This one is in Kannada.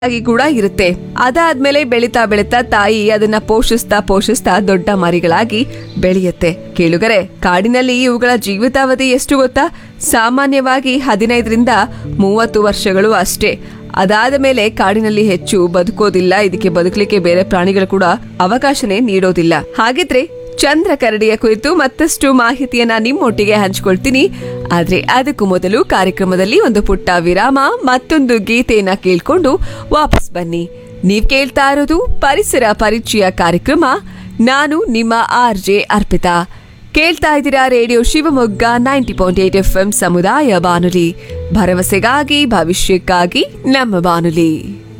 ಆಗಿ ಕೂಡ ಇರುತ್ತೆ ಅದಾದ್ಮೇಲೆ ಬೆಳೀತಾ ಬೆಳೀತಾ ತಾಯಿ ಅದನ್ನ ಪೋಷಿಸ್ತಾ ಪೋಷಿಸ್ತಾ ದೊಡ್ಡ ಮರಿಗಳಾಗಿ ಬೆಳೆಯುತ್ತೆ ಕೇಳುಗರೆ ಕಾಡಿನಲ್ಲಿ ಇವುಗಳ ಜೀವಿತಾವಧಿ ಎಷ್ಟು ಗೊತ್ತಾ ಸಾಮಾನ್ಯವಾಗಿ ಹದಿನೈದರಿಂದ ಮೂವತ್ತು ವರ್ಷಗಳು ಅಷ್ಟೇ ಅದಾದ ಮೇಲೆ ಕಾಡಿನಲ್ಲಿ ಹೆಚ್ಚು ಬದುಕೋದಿಲ್ಲ ಇದಕ್ಕೆ ಬದುಕಲಿಕ್ಕೆ ಬೇರೆ ಪ್ರಾಣಿಗಳು ಕೂಡ ಅವಕಾಶನೇ ನೀಡೋದಿಲ್ಲ ಹಾಗಿದ್ರೆ ಚಂದ್ರ ಕರಡಿಯ ಕುರಿತು ಮತ್ತಷ್ಟು ಮಾಹಿತಿಯನ್ನ ನಿಮ್ಮೊಟ್ಟಿಗೆ ಹಂಚ್ಕೊಳ್ತೀನಿ ಆದ್ರೆ ಅದಕ್ಕೂ ಮೊದಲು ಕಾರ್ಯಕ್ರಮದಲ್ಲಿ ಒಂದು ಪುಟ್ಟ ವಿರಾಮ ಮತ್ತೊಂದು ಗೀತೆಯನ್ನ ಕೇಳ್ಕೊಂಡು ವಾಪಸ್ ಬನ್ನಿ ನೀವ್ ಕೇಳ್ತಾ ಇರೋದು ಪರಿಸರ ಪರಿಚಯ ಕಾರ್ಯಕ್ರಮ ನಾನು ನಿಮ್ಮ ಆರ್ ಜೆ ಅರ್ಪಿತಾ ಕೇಳ್ತಾ ಇದ್ದೀರಾ radio Shivamogga ninety point eight F M ಸಮುದಾಯ ಬಾನುಲಿ ಭರವಸೆಗಾಗಿ ಭವಿಷ್ಯಕ್ಕಾಗಿ ನಮ್ಮ ಬಾನುಲಿ